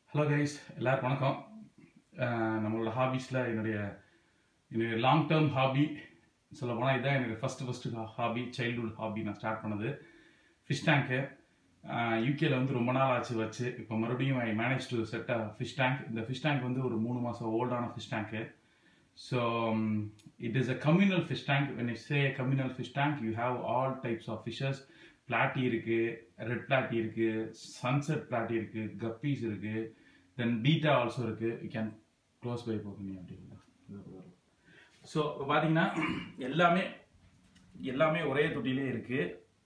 hello guys எல்லாருக்கும் வணக்கம் அஹ் நம்மளோட ஹாபீஸில் என்னுடைய என்னுடைய லாங் டேர்ம் ஹாபி சொல்ல போனால் இதுதான் என்னுடைய first first hobby childhood hobby நான் ஸ்டார்ட் பண்ணது ஃபிஷ் டேங்க்கு யூகேல வந்து ரொம்ப நாள் ஆச்சு வச்சு இப்போ மறுபடியும் I manage to set a fish tank இந்த ஃபிஷ் டேங்க் வந்து ஒரு மூணு மாதம் ஓல்டான fish tank so it is a communal fish tank when it say communal fish tank you have all types of fishes platy இருக்கு red platy இருக்கு sunset platy இருக்கு guppies இருக்கு தென் பீட்டா ஆல்சோ இருக்கு யூ கேன் க்ளோஸ் பை போகணும் அப்படின்னா so இப்போ பார்த்தீங்கன்னா எல்லாமே எல்லாமே ஒரே தொட்டிலே இருக்கு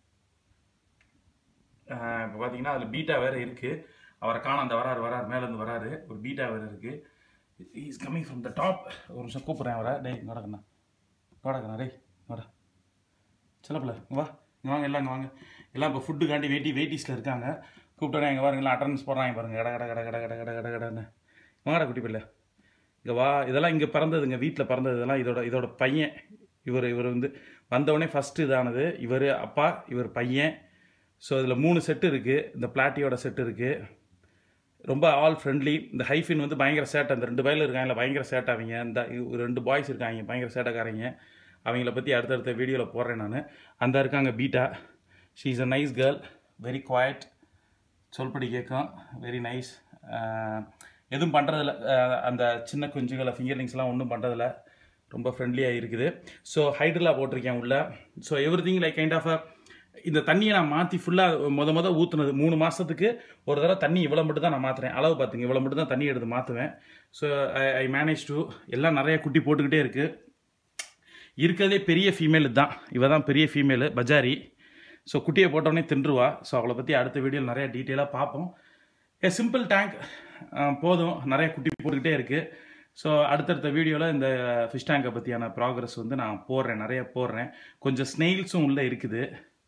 இப்போ பார்த்தீங்கன்னா அதில் பீட்டா வேற இருக்கு அவரை காண அந்த வராரு வராரு மேலேருந்து வராரு ஒரு பீட்டா வேற இருக்கு is coming from the top ஒரு நிமிஷம் கூப்பிட்றேன் அவரை டேய் நடக்கண்ணா நடக்கண்ணா டேய் நட சிலப்பில் இங்கே வா இங்கே வாங்க எல்லாம் இங்கே வாங்க எல்லாம் இப்போ ஃபுட்டுக்காண்டி வெயிட்டி வெயிட்டிஸில் இருக்காங்க கூப்பிட்டோன்னே இங்கே பாருங்க எல்லாம் அட்டண்டன்ஸ் போடுறாங்க பாருங்க கட கட கட கட கட கட கட கடன்னு வாங்கடா குட்டி பிள்ளை இங்கே வா இதெல்லாம் இங்கே பிறந்ததுங்க வீட்டில் பிறந்தது இதெல்லாம் இதோட இதோட பையன் இவர் இவர் வந்து வந்தவொடனே ஃபஸ்ட்டு இதானது இவர் அப்பா இவர் பையன் ஸோ இதில் மூணு செட்டு இருக்குது இந்த பிளாட்டியோட செட்டு இருக்குது ரொம்ப ஆல் ஃப்ரெண்ட்லி இந்த ஹைஃபின் வந்து பயங்கர சேட்டை அந்த ரெண்டு வயலில் இருக்காங்க பயங்கர சேட்டை அவங்க இந்த இவ் ரெண்டு பாய்ஸ் இருக்காங்க பயங்கர சேட்டைக்காரங்க அவங்கள பற்றி அடுத்தடுத்த வீடியோவில் போடுறேன் நான் அந்த இருக்காங்க betta she is a nice girl very quiet சொல்படி கேட்கும் வெரி நைஸ் எதுவும் பண்ணுறதில்ல அந்த சின்ன குஞ்சுகளை ஃபிங்கர்லிங்ஸ்லாம் ஒன்றும் பண்ணுறதில்ல ரொம்ப ஃப்ரெண்ட்லியாக இருக்குது ஸோ ஹைட்ரலா போட்டிருக்கேன் உள்ள so everything like kind of இந்த தண்ணியை நான் மாற்றி ஃபுல்லாக முத முத ஊற்றுனது மூணு மாதத்துக்கு ஒரு தடவை தண்ணி இவ்வளோ மட்டும் தான் நான் மாற்றுறேன் அளவு பார்த்துங்க இவ்வளோ மட்டும் தான் தண்ணி எடுத்து மாற்றுவேன் so I I manage to எல்லாம் நிறைய குட்டி போட்டுக்கிட்டே இருக்குது இருக்கிறதே பெரிய ஃபீமேல் தான் இவ தான் பெரிய ஃபீமேலு பஜாரி ஸோ குட்டியை போட்டோடனே தின்றுவா ஸோ அவளை பற்றி அடுத்த வீடியோவில் நிறைய டீட்டெயிலாக பார்ப்போம் ஏ சிம்பிள் டேங்க் போதும் நிறைய குட்டி போட்டுக்கிட்டே இருக்குது ஸோ அடுத்தடுத்த வீடியோவில் இந்த ஃபிஷ் டேங்கை பற்றியான ப்ராக்ரஸ் வந்து நான் போடுறேன் நிறைய போடுறேன் கொஞ்சம் ஸ்னெயில்ஸும் உள்ளே இருக்குது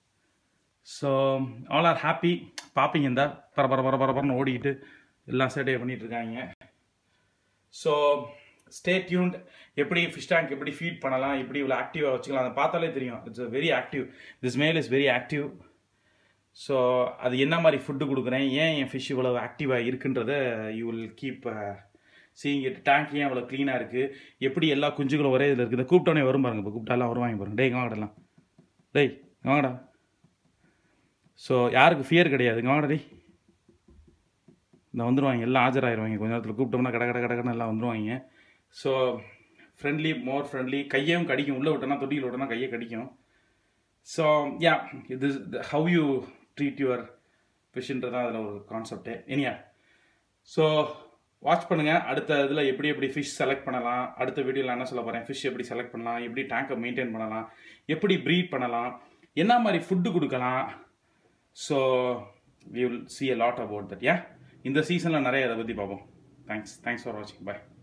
ஸோ ஆல் ஆர் ஹாப்பி பார்ப்பீங்க இந்த பர பர பர பரபரன்னு ஓடிக்கிட்டு எல்லாம் சேட்டையை பண்ணிகிட்டு இருக்காங்க ஸோ ஸ்டே டியூன்ட் எப்படி ஃபிஷ் டேங்க் எப்படி ஃபீட் பண்ணலாம் எப்படி இவ்வளோ ஆக்டிவாக வச்சுக்கலாம் அதை பார்த்தாலே தெரியும் it's very active this male is very active so அது என்ன மாதிரி ஃபுட்டு கொடுக்குறேன் ஏன் என் ஃபிஷ் இவ்வளோ ஆக்டிவாக இருக்குன்றத you will keep seeing it tank ஏன் அவ்வளோ க்ளீனாக இருக்குது எப்படி எல்லா குஞ்சுகளும் ஒரே இதில் இருக்குது கூப்பிட்டோன்னே வரும் பாருங்க இப்போ கூப்பிட்டாலாம் வருவாங்க பாருங்க டேய் வாங்கடலாம் டேய் வாங்கடா ஸோ யாருக்கு ஃபியர் கிடையாது இங்கே வாங்கடா டேய் இந்த வந்துடுவாங்க எல்லாம் ஆஜராயிருவாங்க கொஞ்ச நேரத்தில் கூப்பிட்டோம்னா கட கட கடன்னு எல்லாம் வந்துடுவாங்க ஸோ ஃப்ரெண்ட்லி மோர் ஃப்ரெண்ட்லி கையையும் கடிக்கும் உள்ளே விட்டோன்னா தொட்டியில் விட்டோன்னா கையை கடிக்கும் ஸோ யா இது ஹவ் யூ ட்ரீட் யுவர் ஃபிஷ்ன்றது தான் அதில் ஒரு கான்செப்டே இனியா ஸோ வாட்ச் பண்ணுங்கள் அடுத்த இதில் எப்படி எப்படி ஃபிஷ் செலக்ட் பண்ணலாம் அடுத்த வீடியோவில் என்ன சொல்ல போகிறேன் ஃபிஷ் எப்படி செலக்ட் பண்ணலாம் எப்படி டேங்கை மெயின்டைன் பண்ணலாம் எப்படி ப்ரீட் பண்ணலாம் என்ன மாதிரி ஃபுட்டு கொடுக்கலாம் so we will see a lot about that yeah இந்த சீசனில் நிறைய அதை பற்றி பார்ப்போம் தேங்க்ஸ் தேங்க்ஸ் ஃபார் வாட்சிங் பாய்